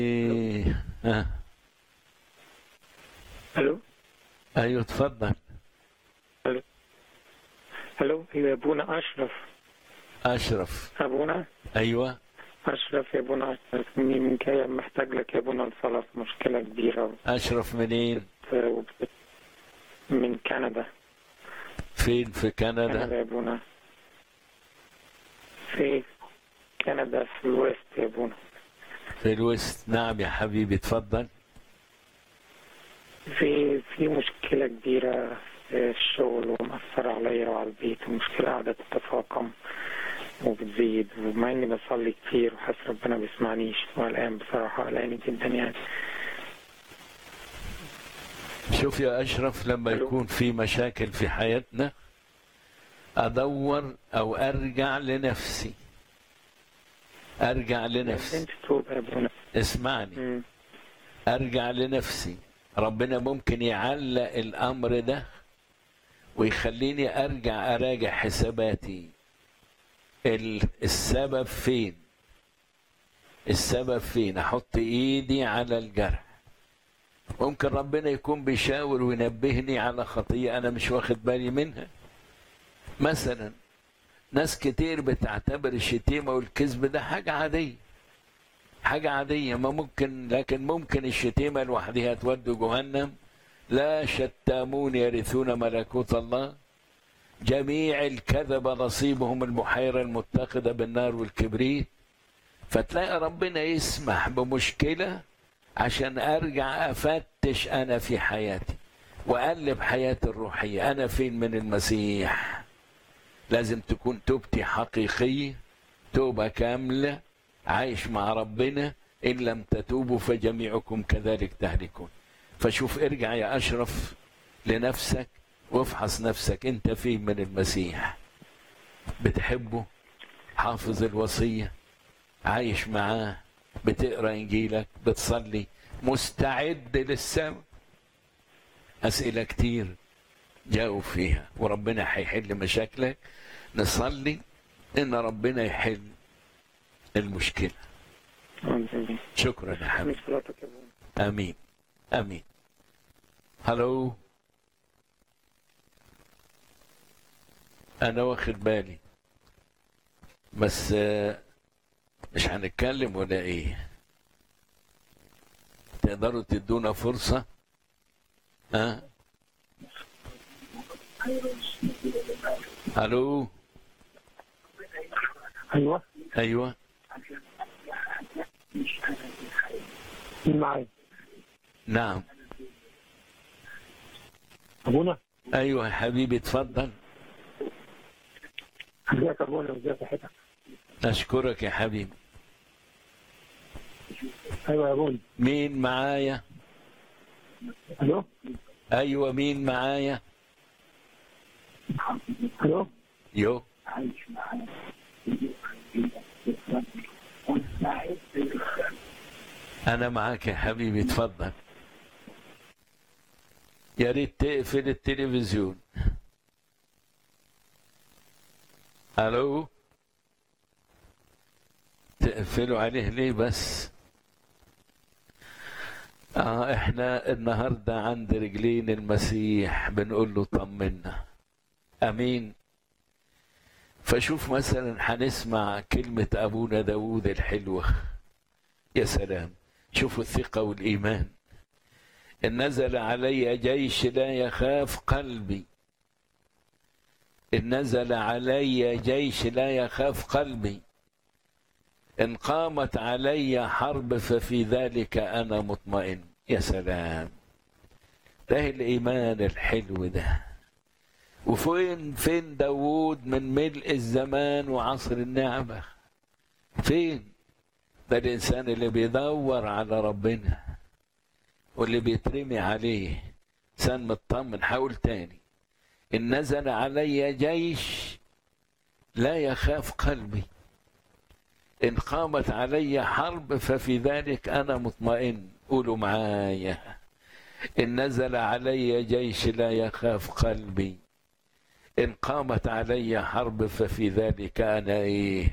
إيه. ها الو ايوه اتفضل الو الو ايوه يا ابونا اشرف اشرف ابونا ايوه اشرف يا ابونا اشرف مني من جاي محتاج لك يا ابونا لصلاة في مشكلة كبيرة اشرف منين وبت- من كندا فين في كندا كندا يا ابونا في كندا في الويست يا ابونا في الوست نعم يا حبيبي اتفضل في في مشكلة كبيرة في الشغل ومأثرة عليا وعلى البيت ومشكلة قاعدة تتفاقم وبتزيد ومع إني بصلي كتير وحاسس ربنا بيسمعنيش وقلقان بصراحة قلقان جدا يعني شوف يا اشرف لما ألو. يكون في مشاكل في حياتنا ادور او ارجع لنفسي ارجع لنفسي انت توبة يا ابونا اسمعني مم. ارجع لنفسي ربنا ممكن يعلق الامر ده ويخليني ارجع اراجع حساباتي ال- السبب فين السبب فين احط ايدي على الجرح ممكن ربنا يكون بيشاور وينبهني على خطية انا مش واخد بالي منها مثلا ناس كتير بتعتبر الشتيمة والكذب ده حاجة عادية حاجة عادية ما ممكن لكن ممكن الشتيمة لوحدها تودي جهنم لا شتامون يرثون ملكوت الله جميع الكذب نصيبهم المحيرة المتخذة بالنار والكبريت فتلاقي ربنا يسمح بمشكلة عشان أرجع أفتش أنا في حياتي وأقلب حياتي الروحية أنا فين من المسيح لازم تكون توبتي حقيقية توبة كاملة عايش مع ربنا إن لم تتوبوا فجميعكم كذلك تهلكون فشوف ارجع يا أشرف لنفسك وافحص نفسك أنت فين من المسيح بتحبه حافظ الوصية عايش معاه بتقرا انجيلك بتصلي مستعد للسماء اسئله كتير جاوب فيها وربنا هيحل مشاكلك نصلي ان ربنا يحل المشكله آمين. شكرا يا حبيبي من صلاتك يا ابونا امين امين هلو انا واخد بالي بس آه، مش هنتكلم ولا ايه تقدروا تدونا فرصة ها الو ايوه ايوه مين معايا نعم ابونا ايوه يا حبيبي اتفضل ازيك يا ابونا ازيك صحتك اشكرك يا حبيبي ايوه يا ابونا مين معايا الو ايوه مين معايا الو يو انا معاك يا حبيبي اتفضل يا ريت تقفل التلفزيون الو تقفلوا عليه ليه بس اه احنا النهارده عند رجلين المسيح بنقول له طمنا امين فشوف مثلا هنسمع كلمة أبونا داود الحلوة يا سلام شوفوا الثقة والإيمان إن نزل علي جيش لا يخاف قلبي إن نزل علي جيش لا يخاف قلبي إن قامت علي حرب ففي ذلك أنا مطمئن يا سلام ده الإيمان الحلو ده وفين فين داوود من ملء الزمان وعصر النعمة فين ده الإنسان اللي بيدور على ربنا واللي بيترمي عليه إنسان مطمن حاول تاني إن نزل علي جيش لا يخاف قلبي إن قامت علي حرب ففي ذلك أنا مطمئن قولوا معايا إن نزل علي جيش لا يخاف قلبي إن قامت علي حرب ففي ذلك أنا إيه